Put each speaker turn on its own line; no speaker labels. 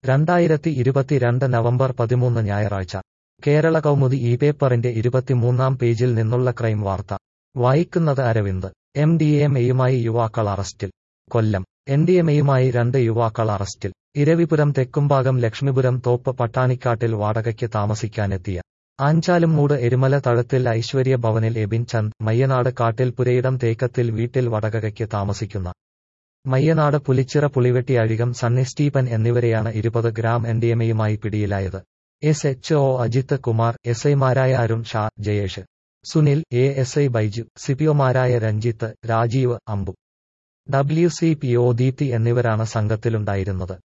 രണ്ടായിരത്തി ഇരുപത്തിരണ്ട് നവംബർ പതിമൂന്ന് ഞായറാഴ്ച കേരള കൗമുദി ഈ പേപ്പറിന്റെ ഇരുപത്തിമൂന്നാം പേജിൽ നിന്നുള്ള ക്രൈം വാർത്ത വായിക്കുന്നത് അരവിന്ദ് എം ഡി എം എയുമായി യുവാക്കൾ അറസ്റ്റിൽ കൊല്ലം എൻ ഡി എം എയുമായി രണ്ട് യുവാക്കൾ അറസ്റ്റിൽ ഇരവിപുരം തെക്കുംഭാഗം ലക്ഷ്മിപുരം തോപ്പ് പട്ടാണിക്കാട്ടിൽ വാടകയ്ക്ക് താമസിക്കാനെത്തിയ ആഞ്ചാലും മൂട് എരുമല തഴത്തിൽ ഐശ്വര്യ ഭവനിൽ എബിൻ ചന്ദ് മയ്യനാട് കാട്ടിൽ പുരയിടം തേക്കത്തിൽ വീട്ടിൽ വടകയ്ക്ക് താമസിക്കുന്ന മയ്യനാട് പുലിച്ചിറ പുളിവെട്ടി അഴികം സണ്ണി സ്റ്റീപ്പൻ എന്നിവരെയാണ് ഇരുപത് ഗ്രാം എൻഡിഎംഎയുമായി പിടിയിലായത് S H O Ajith Kumar S ഐമാരായ Arun Shah Jayesh Sunil A S I Baiju സിപിഒമാരായ Ranjith Rajeev Ambu W C P O Deepthi എന്നിവരാണ് സംഘത്തിലുണ്ടായിരുന്നത്